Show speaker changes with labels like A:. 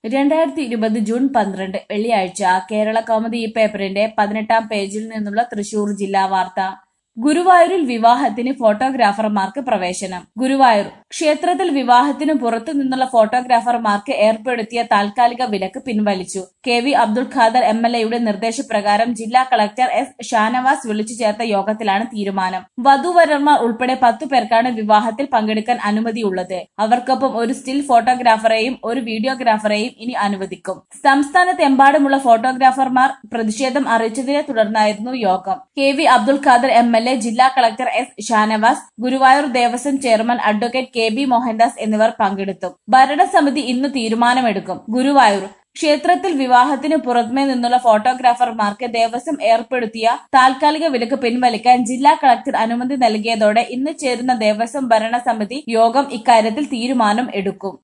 A: രണ്ടായിരത്തി ഇരുപത് ജൂൺ പന്ത്രണ്ട് വെള്ളിയാഴ്ച കേരള കൗമുദി ഈ പേപ്പറിന്റെ പതിനെട്ടാം പേജിൽ നിന്നുള്ള തൃശൂർ ജില്ലാ വാർത്ത ഗുരുവായൂരിൽ വിവാഹത്തിന് ഫോട്ടോഗ്രാഫർമാർക്ക് പ്രവേശനം ഗുരുവായൂർ ക്ഷേത്രത്തിൽ വിവാഹത്തിനു പുറത്തു നിന്നുള്ള ഫോട്ടോഗ്രാഫർമാർക്ക് ഏർപ്പെടുത്തിയ താൽക്കാലിക വിലക്ക് പിൻവലിച്ചു K V Abdul Khader M L എയുടെ നിർദ്ദേശപ്രകാരം ജില്ലാ കളക്ടർ എസ് ഷാനവാസ് വിളിച്ചു ചേർത്ത യോഗത്തിലാണ് തീരുമാനം വധുവരന്മാർ ഉൾപ്പെടെ പത്തു പേർക്കാണ് വിവാഹത്തിൽ പങ്കെടുക്കാൻ അനുമതിയുള്ളത് അവർക്കൊപ്പം ഒരു സ്റ്റിൽ ഫോട്ടോഗ്രാഫറെയും ഒരു വീഡിയോഗ്രാഫറെയും ഇനി അനുവദിക്കും സംസ്ഥാനത്തെമ്പാടുമുള്ള ഫോട്ടോഗ്രാഫർമാർ പ്രതിഷേധം അറിയിച്ചതിനെ തുടർന്നായിരുന്നു യോഗം K V Abdul Khader M L A ജില്ലാ collector S Shanavas Guruvayur Devaswom chairman advocate K B Mohandas എന്നിവർ പങ്കെടുത്തു ഭരണസമിതി ഇന്ന് തീരുമാനമെടുക്കും ഗുരുവായൂർ ക്ഷേത്രത്തിൽ വിവാഹത്തിന് പുറമെ നിന്നുള്ള ഫോട്ടോഗ്രാഫർമാർക്ക് ദേവസ്വം ഏർപ്പെടുത്തിയ താൽക്കാലിക വിലക്ക് പിൻവലിക്കാൻ ജില്ലാ കളക്ടർ അനുമതി നൽകിയതോടെ ഇന്ന് ചേരുന്ന ദേവസ്വം ഭരണസമിതി യോഗം ഇക്കാര്യത്തിൽ തീരുമാനം എടുക്കും